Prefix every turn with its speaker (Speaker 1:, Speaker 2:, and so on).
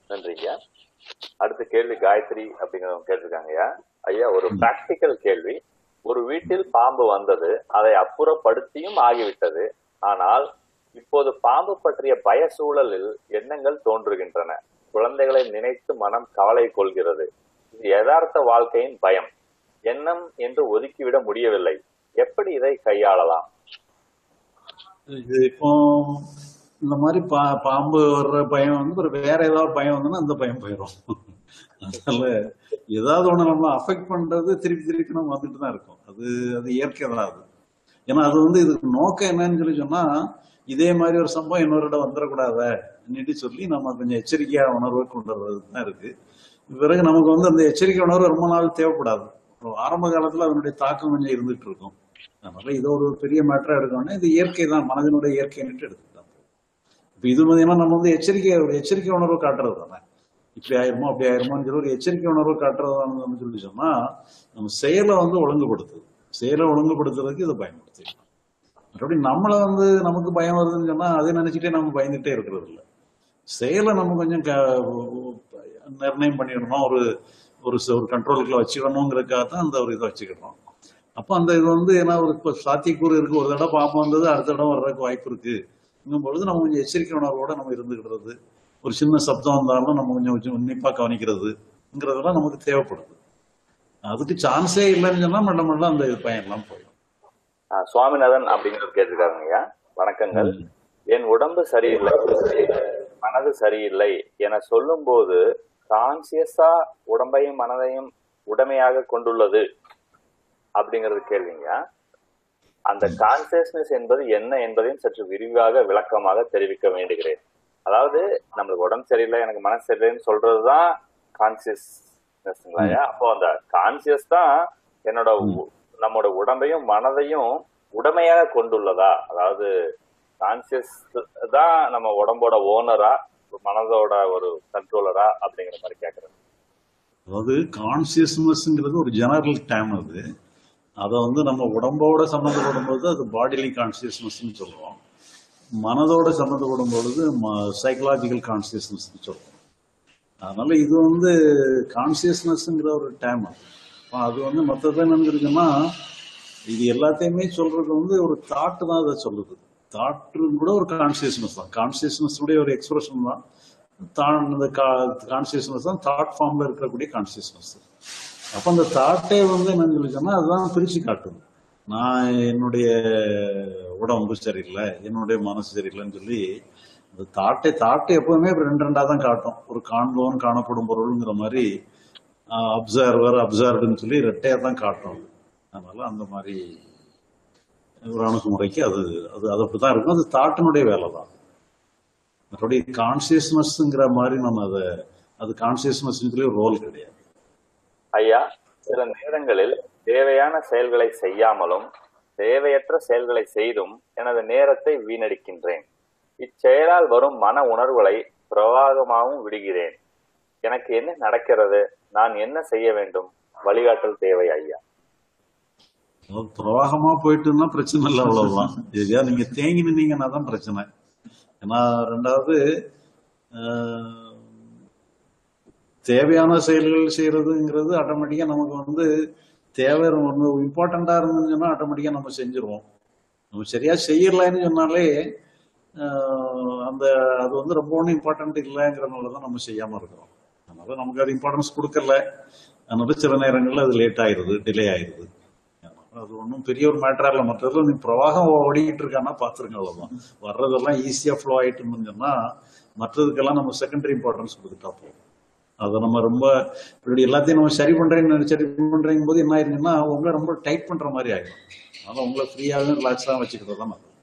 Speaker 1: நன்றிங்க அடுத்த கேள்வி காயத்ரி அப்படிங்கிறவங்க கேட்டிருக்காங்க ஐயா ஐயா ஒரு பிராக்டிக்கல் கேள்வி ஒரு வீட்டில் பாம்பு வந்தது அதை அப்புறப்படுத்தியும் ஆகிவிட்டது ஆனால் இப்போது பாம்பு பற்றிய பய சூழலில் எண்ணங்கள் தோன்றுகின்றன குழந்தைகளை நினைத்து மனம் கவலை கொள்கிறது இது யதார்த்த வாழ்க்கையின் பயம் எண்ணம் என்று ஒதுக்கிவிட முடியவில்லை எப்படி இதை கையாளலாம்
Speaker 2: இது இப்போ இந்த மாதிரி பா பாம்பு வர்ற பயம் வந்து ஒரு வேற ஏதாவது பயம் வந்ததுன்னா அந்த பயம் போயிடும் அதனால ஏதாவது ஒண்ணு நம்ம அஃபெக்ட் பண்றது திருப்பி திருப்பி நம்ம வந்துட்டு தான் இருக்கும் அது அது இயற்கை தான் அது ஏன்னா அது வந்து இதுக்கு நோக்கம் என்னன்னு சொல்லி சொன்னா இதே மாதிரி ஒரு சம்பவம் இன்னொரு இடம் வந்துடக்கூடாதுன்னுட்டு சொல்லி நம்ம கொஞ்சம் எச்சரிக்கையா உணர்வை கொண்டு வர்றது தான் இருக்கு பிறகு நமக்கு வந்து அந்த எச்சரிக்கை உணர்வு ரொம்ப நாள் தேவைப்படாது ஒரு ஆரம்ப காலத்துல அதனுடைய தாக்கம் கொஞ்சம் இருந்துட்டு இருக்கும் அதனால இது ஒரு பெரிய மேட்டரா எடுக்கணும்னா இது இயற்கை தான் மனதினுடைய இயற்கைன்னுட்டு எடுத்துக்கலாம் இப்ப இது பாத்தீங்கன்னா நம்ம வந்து எச்சரிக்கை ஒரு எச்சரிக்கை உணர்வு காட்டுறது தானே இப்படி ஆயிருமோ அப்படி ஆயிருமோன்னு சொல்லி ஒரு எச்சரிக்கை உணர்வு காட்டுறதான்னு சொல்லி சொன்னா நம்ம செயலை வந்து ஒழுங்குபடுத்துது செயலை ஒழுங்குபடுத்துறதுக்கு இதை பயன்படுத்திக்கலாம் மற்றபடி நம்மளை வந்து நமக்கு பயம் வருதுன்னு சொன்னா அதை நினைச்சிட்டே நம்ம பயந்துட்டே இருக்கிறது இல்ல செயலை நம்ம கொஞ்சம் க- நிர்ணயம் பண்ணிடணும் ஒரு ஒரு ச- ஒரு கண்ட்ரோலுக்குள்ள வச்சுக்கணுங்கிறதுக்காக தான் அந்த ஒரு இதை வச்சுக்கிறோம் அப்போ அந்த இது வந்து ஏன்னா ஒரு இப்போ சாத்தியக்கூறு இருக்கு ஒரு தடவை பாம்பு வந்தது அடுத்த தடவை வர்றதுக்கு வாய்ப்பு இருக்கு இன்னும் பொழுது நம்ம கொஞ்சம் எச்சரிக்கை உணர்வோட நம்ம இருந்துக்கிறது ஒரு சின்ன சப்தம் வந்தாலும் நம்ம கொஞ்சம் கொஞ்சம் உன்னிப்பா கவனிக்கிறதுங்கிறதெல்லாம் நமக்கு தேவைப்படுது அதுக்கு சான்ஸே இல்லைன்னு சொன்னா மெல்ல மெல்ல அந்த பயம் எல்லாம் போயிடும்
Speaker 1: ஆஹ் சுவாமிநாதன் அப்படிங்கிறது கேட்டிருக்காங்க ஐயா வணக்கங்கள் என் உடம்பு சரியில்லை மனது சரியில்லை என சொல்லும்போது கான்சியஸா உடம்பையும் மனதையும் உடமையாக கொண்டுள்ளது அப்படிங்கிறது கேள்விங்க அந்த கான்சியஸ்னஸ் என்பது என்ன என்பதையும் சற்று விரிவாக விளக்கமாக தெரிவிக்க வேண்டுகிறேன் அதாவது நம்மளுக்கு உடம்பு சரியில்லை எனக்கு மனசு சரியில்லைன்னு சொல்றதுதான் கான்சியஸ்னஸ்ங்களா அப்போ அந்த கான்சியஸ் தான் என்னோட உ- நம்மோட உடம்பையும் மனதையும் உடமையாக கொண்டுள்ளதா அதாவது கான்சியஸ் தான் நம்ம உடம்போட ஓனரா மனதோட ஒரு கண்ட்ரோலரா அப்படிங்கிற மாதிரி கேக்குறேன்
Speaker 2: அதாவது கான்சியஸ்னஸ்ங்கிறது ஒரு ஜெனரல் டேம் அது அதை வந்து நம்ம உடம்போட சம்மந்தப்படும் போது அது பாடிலி கான்சியஸ்னஸ்னு சொல்றோம் மனதோட சம்மந்தப்படும் பொழுது சைக்கலாஜிக்கல் கான்சியஸ்னஸ் சொல்றோம் அதனால இது வந்து கான்சியஸ்னஸ்ங்கிற ஒரு டேம் அது வந்து மற்றது என்னன்னு இருக்குன்னா இது எல்லாத்தையுமே சொல்றது வந்து ஒரு தாட் தான் அதை சொல்லுது தாட்டும் கூட ஒரு கான்சியஸ்னஸ் தான் கான்சியஸ்னஸ் உடைய ஒரு எக்ஸ்பிரஷன் தான் தான் இந்த கான்சியஸ்னஸ் தான் தாட் ஃபார்ம்ல இருக்கக்கூடிய கான்சியஸ்னஸ் அப்ப அந்த தாட்டே வந்து என்னன்னு சொல்லி சொன்னா அதுதான் பிரிச்சு காட்டுது நான் என்னுடைய உடம்பு சரியில்லை என்னுடைய மனசு சரியில்லைன்னு சொல்லி அந்த தாட்டை தாட்டை எப்பவுமே ரெண்டு ரெண்டா தான் காட்டும் ஒரு காண்பவன் காணப்படும் பொருளுங்கிற மாதிரி அப்சர்வர் அப்சர்வ்டுன்னு சொல்லி ரெட்டையா தான் காட்டும் அது. அதனால அந்த மாதிரி ஒரு அணுகுமுறைக்கு அது அது அது அப்படிதான் இருக்கும் அது தாட்டினுடைய வேலை தான் மற்றபடி கான்சியஸ்னஸ்ங்கிற மாதிரி நம்ம அதை அது கான்சியஸ்னஸ் சொல்லி ரோல் கிடையாது
Speaker 1: ஐயா சில நேரங்களில் தேவையான செயல்களை செய்யாமலும் தேவையற்ற செயல்களை செய்தும் எனது நேரத்தை வீணடிக்கின்றேன் இச்செயலால் வரும் மன உணர்வுகளை பிரவாகமாகவும் விடுகிறேன் எனக்கு என்ன நடக்கிறது நான் என்ன செய்ய வேண்டும் வழிகாட்டல் தேவை ஐயா
Speaker 2: அதாவது பிரவாகமா போயிட்டுன்னா பிரச்சனை இல்லை அவ்வளவுதான் எதையா நீங்க தேங்கி நின்னீங்கன்னா தான் பிரச்சனை ஏன்னா ரெண்டாவது ஆஹ், தேவையான செயல்கள் செய்யறதுங்கிறது ஆட்டோமேட்டிக்கா நமக்கு வந்து தேவை ஒன்று இம்பார்ட்டண்டா இருந்துச்சுன்னா ஆட்டோமேட்டிக்கா நம்ம செஞ்சிருவோம் நம்ம சரியா செய்யலைன்னு சொன்னாலே ஆஹ், அந்த அது வந்து ரொம்ப ஒன்றும் இம்பார்ட்டன்ட் இல்லைங்கிறனால தான் நம்ம செய்யாம இருக்கிறோம் அதனால நமக்கு அது இம்பார்ட்டன்ஸ் கொடுக்கல அதனால சில நேரங்கள்ல அது லேட் ஆயிருது டிலே ஆயிருது அது ஒன்றும் பெரிய ஒரு மேட்டரா இல்லை மற்றது நீ பிரவாகம் ஓடிக்கிட்டு இருக்கான்னா பார்த்துருங்க அவ்வளவுதான் வர்றதெல்லாம் ஈஸியா ஃப்ளோ ஆயிட்டுன்னு சொன்னா மற்றதுக்கெல்லாம் நம்ம செகண்டரி இம்பார்ட்டன்ஸ் கொடுத்துட்டா போதும் அதை நம்ம ரொம்ப இப்படி எல்லாத்தையும் நம்ம சரி பண்றேன்னு சரி பண்றேங்கும் போது என்ன ஆயிருக்குன்னா உங்களை ரொம்ப டைட் பண்ற மாதிரி ஆயிடும் அதனால உங்களை ஃப்ரீயாகவும் ரிலாக்ஸாக வச்சுக்கிறது தான் நல்லது